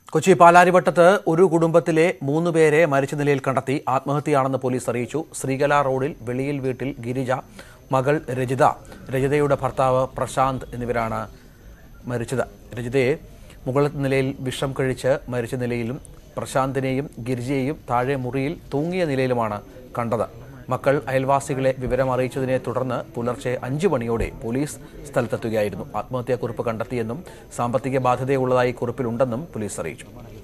കൊച്ചി പാലാരിവട്ടത്ത് ഒരു കുടുംബത്തിലെ മൂന്ന് പേരെ മരിച്ച നിലയിൽ കണ്ടെത്തി ആത്മഹത്യയാണെന്ന് പോലീസ് അറിയിച്ചു ശ്രീകല റോഡിൽ വെളിയിൽ വീട്ടിൽ ഗിരിജ മകൾ രജിത രജിതയുടെ ഭർത്താവ് പ്രശാന്ത് എന്നിവരാണ് മരിച്ചത് രജിതയെ മുകളത്തെ നിലയിൽ വിഷം കഴിച്ച് മരിച്ച നിലയിലും പ്രശാന്തിനെയും ഗിരിജയെയും താഴെ മുറിയിൽ തൂങ്ങിയ നിലയിലുമാണ് കണ്ടത് മക്കൾ അയൽവാസികളെ വിവരം അറിയിച്ചതിനെ തുടർന്ന് പുലർച്ചെ അഞ്ചു മണിയോടെ പോലീസ് സ്ഥലത്തെത്തുകയായിരുന്നു ആത്മഹത്യാക്കുറിപ്പ് കണ്ടെത്തിയെന്നും സാമ്പത്തിക ബാധ്യതയുള്ളതായി കുറിപ്പിലുണ്ടെന്നും പോലീസ് അറിയിച്ചു